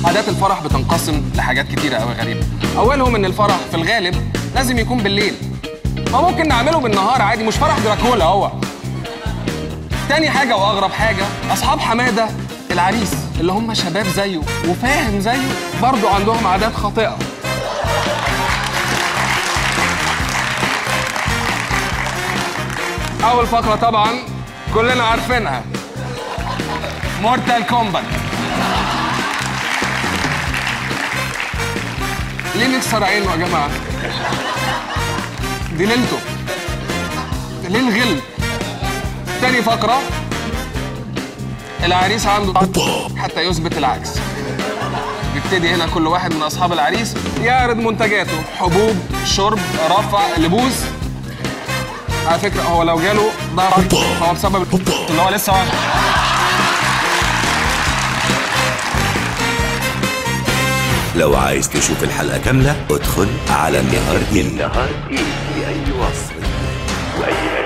عادات الفرح بتنقسم لحاجات كتيرة قوي غريبة أولهم إن الفرح في الغالب لازم يكون بالليل ما ممكن نعمله بالنهار عادي مش فرح دراكولا هو تاني حاجة وأغرب حاجة أصحاب حمادة العريس اللي هم شباب زيه وفاهم زيه برضو عندهم عادات خاطئة أول فقرة طبعا كلنا عارفينها مورتال كومبات ليه نكسر عينه يا جماعة؟ دي ليلته ليه الغل؟ تاني فقرة العريس عنده حتى يثبت العكس يبتدي هنا كل واحد من أصحاب العريس يعرض منتجاته حبوب شرب رفع لبوس على فكرة هو لو جاله ضغط هو بسبب اللي هو لسه واخد لو عايز تشوف الحلقة كاملة ادخل على النهار تي في النهار تي في أي وصف وأي